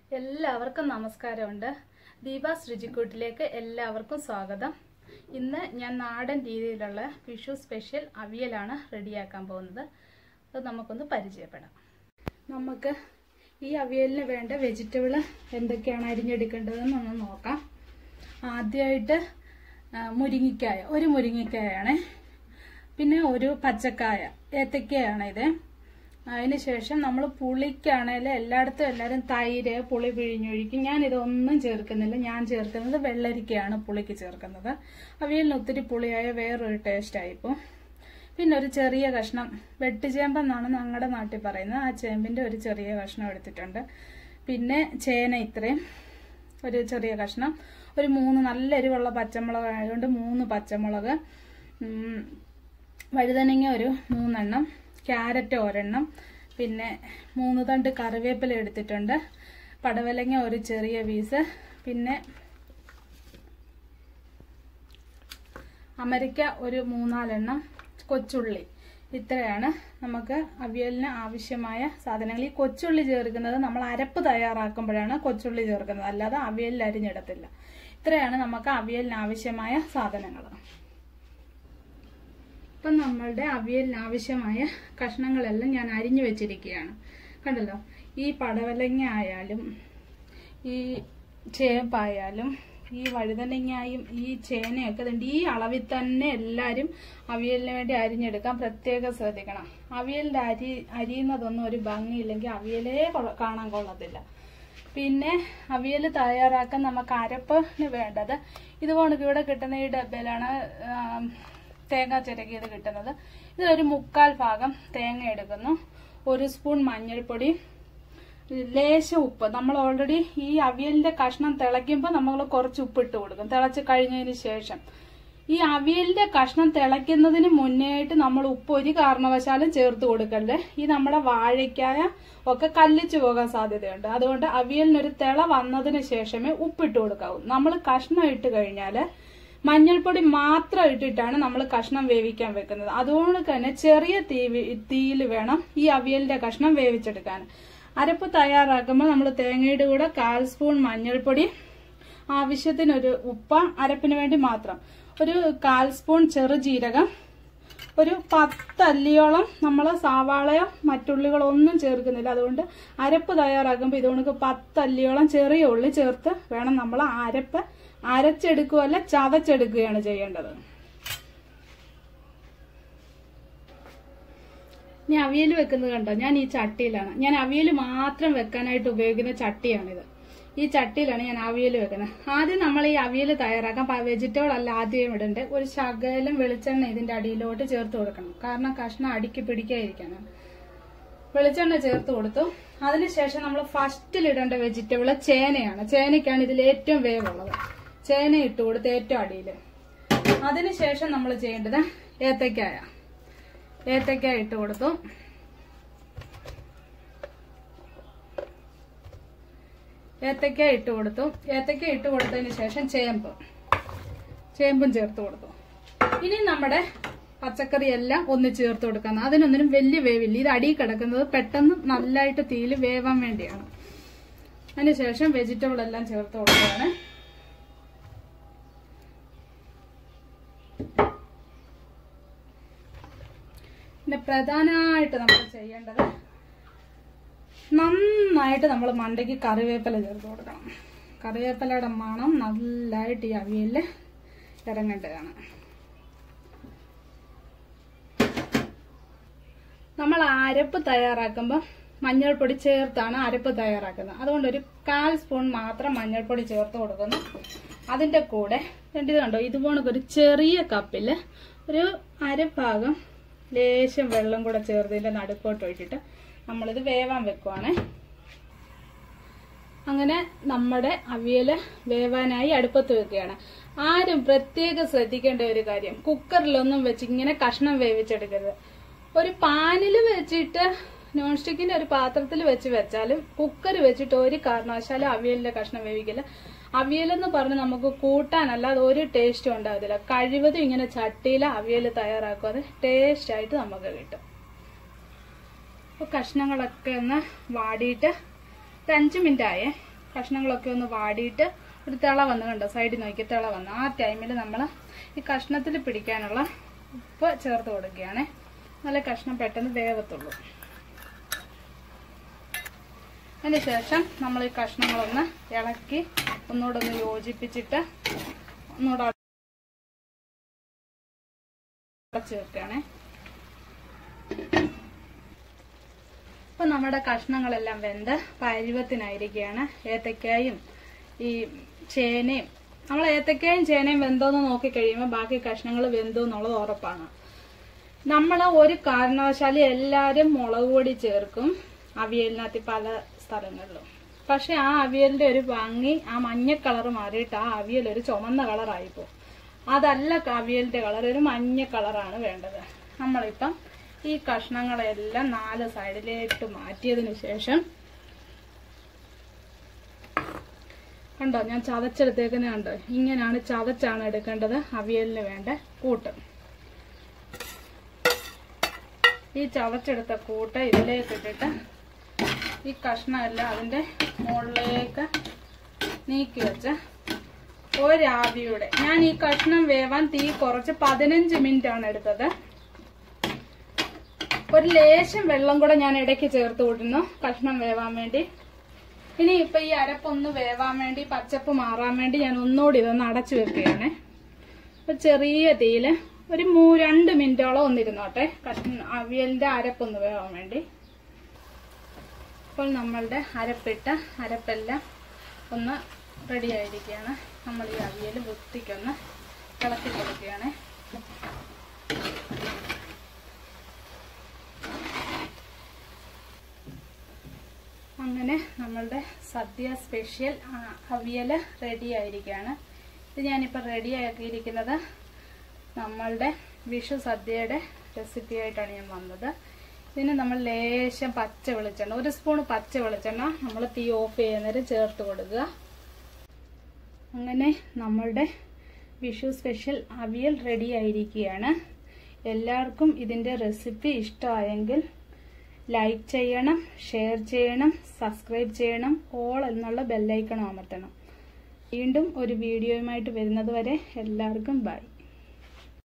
എല്ലാവർക്കും നമസ്കാരമുണ്ട് ദീപാസ് രുചിക്കൂട്ടിലേക്ക് എല്ലാവർക്കും സ്വാഗതം ഇന്ന് ഞാൻ നാടൻ രീതിയിലുള്ള വിഷു സ്പെഷ്യൽ അവിയലാണ് റെഡിയാക്കാൻ പോകുന്നത് അത് നമുക്കൊന്ന് പരിചയപ്പെടാം നമുക്ക് ഈ അവിയലിന് വേണ്ട വെജിറ്റബിൾ എന്തൊക്കെയാണ് അരിഞ്ഞെടുക്കേണ്ടതെന്ന് ഒന്ന് നോക്കാം ആദ്യമായിട്ട് ആ, മുരിങ്ങിക്കായ ഒരു മുരിങ്ങിക്കായാണ് പിന്നെ ഒരു പച്ചക്കായ ഏത്തക്കയാണ് ഇത് അതിന് ശേഷം നമ്മൾ പുളിക്കാണേൽ എല്ലായിടത്തും എല്ലാവരും തൈര് പുളി പിഴിഞ്ഞൊഴിക്കും ഞാൻ ഇതൊന്നും ചേർക്കുന്നില്ല ഞാൻ ചേർക്കുന്നത് വെള്ളരിക്കയാണ് പുളിക്ക് ചേർക്കുന്നത് അവിയലിന് ഒത്തിരി പുളിയായ വേറൊരു ടേസ്റ്റ് ആയിപ്പോൾ പിന്നെ ഒരു ചെറിയ കഷ്ണം വെട്ടുചേമ്പെന്നാണ് ഞങ്ങളുടെ നാട്ടിൽ പറയുന്നത് ആ ചേമ്പിന്റെ ഒരു ചെറിയ കഷ്ണം എടുത്തിട്ടുണ്ട് പിന്നെ ചേന ഇത്രയും ഒരു ചെറിയ കഷ്ണം ഒരു മൂന്ന് നല്ല എരിവുള്ള പച്ചമുളക് ആയതുകൊണ്ട് മൂന്ന് പച്ചമുളക് ഉം, വഴുതനങ്ങ ഒരു മൂന്നെണ്ണം ക്യാരറ്റ് ഒരെണ്ണം പിന്നെ മൂന്ന് തണ്ട് കറിവേപ്പില എടുത്തിട്ടുണ്ട് പടവലങ്ങ ഒരു ചെറിയ പീസ് പിന്നെ അമരിക്ക ഒരു മൂന്നാലെണ്ണം കൊച്ചുള്ളി ഇത്രയാണ് നമുക്ക് അവിയലിന് ആവശ്യമായ സാധനങ്ങൾ ഈ കൊച്ചുള്ളി ചേർക്കുന്നത് നമ്മൾ അരപ്പ് തയ്യാറാക്കുമ്പോഴാണ് കൊച്ചുള്ളി ചേർക്കുന്നത് അല്ലാതെ അവിയലിൽ അരിഞ്ഞിടത്തില്ല ഇത്രയാണ് നമുക്ക് അവിയലിന് ആവശ്യമായ സാധനങ്ങൾ ഇപ്പം നമ്മളുടെ അവിയലിന് ആവശ്യമായ കഷ്ണങ്ങളെല്ലാം ഞാൻ അരിഞ്ഞു വെച്ചിരിക്കുകയാണ് കണ്ടല്ലോ ഈ പടവലങ്ങ ആയാലും ഈ ചേമ്പായാലും ഈ വഴുതനങ്ങായും ഈ ചേനയൊക്കെ ദണ്ട് ഈ അളവിൽ തന്നെ എല്ലാവരും അവിയലിന് വേണ്ടി അരിഞ്ഞെടുക്കാൻ പ്രത്യേകം ശ്രദ്ധിക്കണം അവിയലിന്റെ അരി അരിയുന്നതൊന്നും ഒരു ഭംഗിയില്ലെങ്കിൽ അവിയലേ കൊള്ള- കാണാൻ കൊള്ളത്തില്ല പിന്നെ അവിയൽ തയ്യാറാക്കാൻ നമുക്ക് അരപ്പിന് വേണ്ടത് ഇതുപോലെ ഇവിടെ കിട്ടുന്ന ഈ ഡബയിലാണ് ആം, തേങ്ങ ചിരകിയത് കിട്ടുന്നത് ഇതിലൊരു മുക്കാൽ ഭാഗം തേങ്ങ എടുക്കുന്നു ഒരു സ്പൂൺ മഞ്ഞൾപ്പൊടി ലേശം ഉപ്പ് നമ്മൾ ഓൾറെഡി ഈ അവിയലിന്റെ കഷ്ണം തിളയ്ക്കുമ്പോൾ നമ്മൾ കുറച്ച് ഉപ്പ് ഇട്ട് കൊടുക്കും തിളച്ച് കഴിഞ്ഞതിന് ശേഷം ഈ അവിയലിന്റെ കഷ്ണം തിളയ്ക്കുന്നതിന് മുന്നേ ആയിട്ട് നമ്മൾ ഉപ്പ് ഒരു കാരണവശാലും ചേർത്ത് കൊടുക്കല്ലേ ഈ നമ്മുടെ വാഴയ്ക്കായ ഒക്കെ കല്ലിച്ചു പോകാൻ സാധ്യതയുണ്ട് അതുകൊണ്ട് അവിയലിനൊരു തിള വന്നതിന് ശേഷമേ ഉപ്പിട്ട് കൊടുക്കാവൂ നമ്മൾ കഷ്ണം ഇട്ട് കഴിഞ്ഞാൽ മഞ്ഞൾപ്പൊടി മാത്രം ഇട്ടിട്ടാണ് നമ്മൾ കഷ്ണം വേവിക്കാൻ വെക്കുന്നത് അതുകൊണ്ട് തന്നെ ചെറിയ തീ തീയിൽ വേണം ഈ അവിയലിന്റെ കഷ്ണം വേവിച്ചെടുക്കാൻ അരപ്പ് തയ്യാറാക്കുമ്പോൾ നമ്മൾ തേങ്ങയുടെ കൂടെ കാൽ സ്പൂൺ മഞ്ഞൾപ്പൊടി ആവശ്യത്തിനൊരു ഉപ്പ അരപ്പിന് വേണ്ടി മാത്രം ഒരു കാൽ സ്പൂൺ ചെറുജീരകം ഒരു പത്തല്ലിയോളം നമ്മൾ സവാളയോ മറ്റുള്ളികളോ ഒന്നും ചേർക്കുന്നില്ല അതുകൊണ്ട് അരപ്പ് തയ്യാറാക്കുമ്പോൾ ഇതുകൊണ്ട് പത്തല്ലിയോളം ചെറിയ ഉള്ളി ചേർത്ത് വേണം നമ്മൾ അരപ്പ് അരച്ചെടുക്കുകയല്ല ചതച്ചെടുക്കുകയാണ് ചെയ്യേണ്ടത് ഞാൻ അവിയൽ വെക്കുന്നത് കണ്ടോ ഞാൻ ഈ ചട്ടിയിലാണ് ഞാൻ അവിയൽ മാത്രം വെക്കാനായിട്ട് ഉപയോഗിക്കുന്ന ചട്ടിയാണിത് ഈ ചട്ടിയിലാണ് ഞാൻ അവിയൽ വെക്കുന്നത് ആദ്യം നമ്മൾ ഈ അവിയൽ തയ്യാറാക്കാൻ വെജിറ്റബിൾ അല്ല ആദ്യം ഇടണ്ടേ ഒരു ശകലം വെളിച്ചെണ്ണ ഇതിന്റെ അടിയിലോട്ട് ചേർത്ത് കൊടുക്കണം കാരണം കഷ്ണം അടിക്ക് പിടിക്കാതിരിക്കാനാണ് വെളിച്ചെണ്ണ ചേർത്ത് കൊടുത്തു അതിനുശേഷം നമ്മൾ ഫസ്റ്റിൽ ഇടേണ്ട വെജിറ്റബിൾ ചേനയാണ് ചേനയ്ക്കാണ് ഇതിൽ ഏറ്റവും വേവുള്ളത് ചേന ഇട്ട് കൊടുത്ത് ഏറ്റവും അടിയിൽ അതിനുശേഷം നമ്മൾ ചെയ്യേണ്ടത് ഏത്തക്കായ ഏത്തക്ക ഇട്ട് കൊടുത്തു ഏത്തക്ക ഇട്ട് കൊടുത്തു ഏത്തക്ക ഇട്ട് കൊടുത്തതിന് ശേഷം ചേമ്പ് ചേമ്പും ചേർത്ത് കൊടുത്തു ഇനി നമ്മുടെ പച്ചക്കറി എല്ലാം ഒന്ന് ചേർത്ത് കൊടുക്കണം അതിനൊന്നിനും വലിയ വേവില്ല ഇത് അടിയിൽ കിടക്കുന്നത് പെട്ടെന്ന് നല്ലതായിട്ട് തീയിൽ വേവാൻ വേണ്ടിയാണ് അതിനുശേഷം വെജിറ്റബിൾ എല്ലാം ചേർത്ത് കൊടുക്കുകയാണ് പിന്നെ പ്രധാനമായിട്ട് നമ്മൾ ചെയ്യേണ്ടത് നന്നായിട്ട് നമ്മൾ മണ്ടയ്ക്ക് കറിവേപ്പില ചേർത്ത് കൊടുക്കണം കറിവേപ്പിലയുടെ മണം നല്ലതായിട്ട് ഈ അവിയലിൽ ഇറങ്ങേണ്ടതാണ് നമ്മൾ അരപ്പ് തയ്യാറാക്കുമ്പോൾ മഞ്ഞൾപ്പൊടി ചേർത്താണ് അരപ്പ് തയ്യാറാക്കുന്നത് അതുകൊണ്ട് ഒരു കാൽ സ്പൂൺ മാത്രം മഞ്ഞൾപ്പൊടി ചേർത്ത് കൊടുക്കുന്നു അതിന്റെ കൂടെ രണ്ട് ഇത് കണ്ടോ ഇതുപോലെ ഒരു ചെറിയ കപ്പിൽ ഒരു അരഭാഗം ലേശം വെള്ളം കൂടെ ചേർത്തതിന്റെ നടുക്കോട്ട് ഒഴിച്ചിട്ട് നമ്മളിത് വേവാൻ വെക്കുവാണേ അങ്ങനെ നമ്മുടെ അവിയല് വേവാനായി അടുപ്പത്ത് വെക്കുകയാണ് ആരും പ്രത്യേകം ശ്രദ്ധിക്കേണ്ട ഒരു കാര്യം കുക്കറിലൊന്നും വെച്ച് ഇങ്ങനെ കഷ്ണം വേവിച്ചെടുക്കരുത് ഒരു പാനിൽ വെച്ചിട്ട് നോൺ സ്റ്റിക്കിന്റെ ഒരു പാത്രത്തിൽ വെച്ച് വെച്ചാലും കുക്കർ വെച്ചിട്ട് ഒരു കാരണവശാലും അവിയലിന്റെ കഷ്ണം വേവിക്കില്ല അവിയലെന്ന് പറഞ്ഞ് നമുക്ക് കൂട്ടാനല്ലാതെ ഒരു ടേസ്റ്റും ഉണ്ടാകത്തില്ല കഴിവതും ഇങ്ങനെ ചട്ടിയിൽ അവിയൽ തയ്യാറാക്കും അത് ടേസ്റ്റ് ആയിട്ട് നമുക്ക് കിട്ടും അപ്പോൾ കഷ്ണങ്ങളൊക്കെ ഒന്ന് വാടിയിട്ട് ഒരു അഞ്ച് മിനിറ്റ് ആയേ കഷ്ണങ്ങളൊക്കെ ഒന്ന് വാടിയിട്ട് ഒരു തിള വന്ന് കണ്ടോ സൈഡിൽ നോക്കി തിള വന്ന് ആ ടൈമിൽ നമ്മൾ ഈ കഷ്ണത്തിൽ പിടിക്കാനുള്ള ഉപ്പ് ചേർത്ത് കൊടുക്കുകയാണ് നല്ല കഷ്ണം പെട്ടെന്ന് വേവത്തുള്ളൂ അതിനുശേഷം നമ്മൾ ഈ കഷ്ണങ്ങളൊന്ന് ഇളക്കി ഒന്നുകൂടെ ഒന്ന് യോജിപ്പിച്ചിട്ട് ഒന്നുകൂടെ അടച്ചു വെക്കുകയാണേ അപ്പൊ നമ്മുടെ കഷ്ണങ്ങളെല്ലാം വെന്ത് പരുവത്തിനായിരിക്കുകയാണ് ഏത്തക്കായും ഈ ചേനയും നമ്മൾ ഏത്തക്കായും ചേനയും വെന്തോന്ന് നോക്കി കഴിയുമ്പോൾ ബാക്കി കഷ്ണങ്ങൾ വെന്തു എന്നുള്ളത് ഉറപ്പാണ് നമ്മൾ ഒരു കാരണവശാലും എല്ലാരും മുളക് പൊടി ചേർക്കും അവിയലിനകത്ത് പല സ്ഥലങ്ങളിലും പക്ഷെ ആ അവിയലിന്റെ ഒരു ഭംഗി ആ മഞ്ഞ കളർ മാറിയിട്ട് ആ അവിയൽ ഒരു ചുമന്ന കളറായിപ്പോ അതല്ല അവിയലിന്റെ കളർ ഒരു മഞ്ഞ കളറാണ് വേണ്ടത് നമ്മളിപ്പം ഈ കഷ്ണങ്ങളെല്ലാം നാല് സൈഡിലേക്ക് മാറ്റിയതിനു ശേഷം കണ്ടോ ഞാൻ ചതച്ചെടുത്തേക്കുന്ന കണ്ടോ ഇങ്ങനെയാണ് ചതച്ചാണ് എടുക്കേണ്ടത് അവിയലിന് വേണ്ട കൂട്ട് ഈ ചതച്ചെടുത്ത കൂട്ട് ഇതിലേക്ക് ഇട്ടിട്ട് ഈ കഷ്ണമെല്ലാം അതിന്റെ മുകളിലേക്ക് നീക്കി വെച്ച് ഒരാവിയുടെ ഞാൻ ഈ കഷ്ണം വേവാൻ തീ കുറച്ച് പതിനഞ്ച് മിനിറ്റ് ആണ് എടുത്തത് ഒരു ലേശം വെള്ളം കൂടെ ഞാൻ ഇടയ്ക്ക് ചേർത്ത് വിടുന്നു കഷ്ണം വേവാൻ വേണ്ടി ഇനി ഇപ്പൊ ഈ അരപ്പൊന്ന് വേവാൻ വേണ്ടി പച്ചപ്പ് മാറാൻ വേണ്ടി ഞാൻ ഒന്നുകൂടി ഇതൊന്ന് അടച്ചു വെക്കുകയാണ് അപ്പൊ ചെറിയ തീയില് ഒരു മൂ രണ്ട് മിനിറ്റോളം ഒന്നിരുന്നോട്ടെ കഷ്ണം അവിയലിന്റെ അരപ്പൊന്ന് വേവാൻ വേണ്ടി ഇപ്പോൾ നമ്മളുടെ അരപ്പിട്ട അരപ്പെല്ലാം ഒന്ന് റെഡി ആയിരിക്കുകയാണ് നമ്മൾ ഈ അവിയൽ വൃത്തിക്കൊന്ന് ഇളക്കി കൊടുക്കുകയാണ് അങ്ങനെ നമ്മളുടെ സദ്യ സ്പെഷ്യൽ അവിയൽ റെഡി ആയിരിക്കുകയാണ് ഇത് ഞാനിപ്പോൾ റെഡി ആക്കിയിരിക്കുന്നത് നമ്മളുടെ വിഷു സദ്യയുടെ റെസിപ്പി ആയിട്ടാണ് ഞാൻ വന്നത് ഇതിന് നമ്മൾ ലേശം പച്ച വെളിച്ചെണ്ണ ഒരു സ്പൂൺ പച്ച വെളിച്ചെണ്ണ നമ്മൾ തീ ഓഫ് ചെയ്യുന്നേരം ചേർത്ത് കൊടുക്കുക അങ്ങനെ നമ്മളുടെ വിഷു സ്പെഷ്യൽ അവിയൽ റെഡി ആയിരിക്കുകയാണ് എല്ലാവർക്കും ഇതിൻ്റെ റെസിപ്പി ഇഷ്ടമായെങ്കിൽ ലൈക്ക് ചെയ്യണം ഷെയർ ചെയ്യണം സബ്സ്ക്രൈബ് ചെയ്യണം ഓൾ എന്നുള്ള ബെല്ലൈക്കണം അമർത്തണം വീണ്ടും ഒരു വീഡിയോയുമായിട്ട് വരുന്നത് വരെ എല്ലാവർക്കും ബൈ